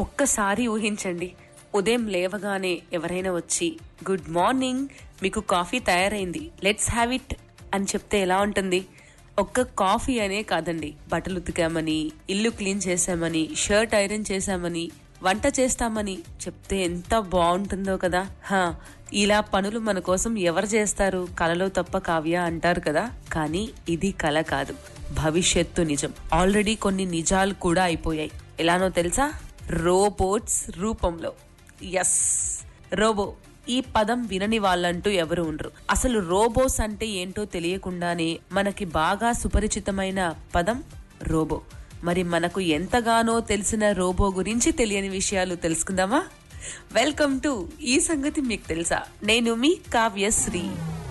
ఒక్కసారి ఊహించండి ఉదయం లేవగానే ఎవరైనా వచ్చి గుడ్ మార్నింగ్ మీకు కాఫీ తయారైంది లెట్స్ హ్యావ్ ఇట్ అని చెప్తే ఎలా ఉంటుంది ఒక్క కాఫీ అనే కాదండి బట్టలు ఉతికామని ఇల్లు క్లీన్ చేశామని షర్ట్ ఐరన్ చేశామని వంట చేస్తామని చెప్తే ఎంత బాగుంటుందో కదా హా ఇలా పనులు మన కోసం ఎవరు చేస్తారు కలలో తప్ప కావ్య అంటారు కదా కానీ ఇది కల కాదు భవిష్యత్తు నిజం ఆల్రెడీ కొన్ని నిజాలు కూడా అయిపోయాయి ఎలానో తెలుసా రోబోట్స్ రూపంలో ఎస్ రోబో ఈ పదం వినని వాళ్ళంటూ ఎవరు ఉండరు అసలు రోబోస్ అంటే ఏంటో తెలియకుండానే మనకి బాగా సుపరిచితమైన పదం రోబో మరి మనకు ఎంతగానో తెలిసిన రోబో గురించి తెలియని విషయాలు తెలుసుకుందామా వెల్కమ్ టు ఈ సంగతి మీకు తెలుసా నేను మీ కావ్యశ్రీ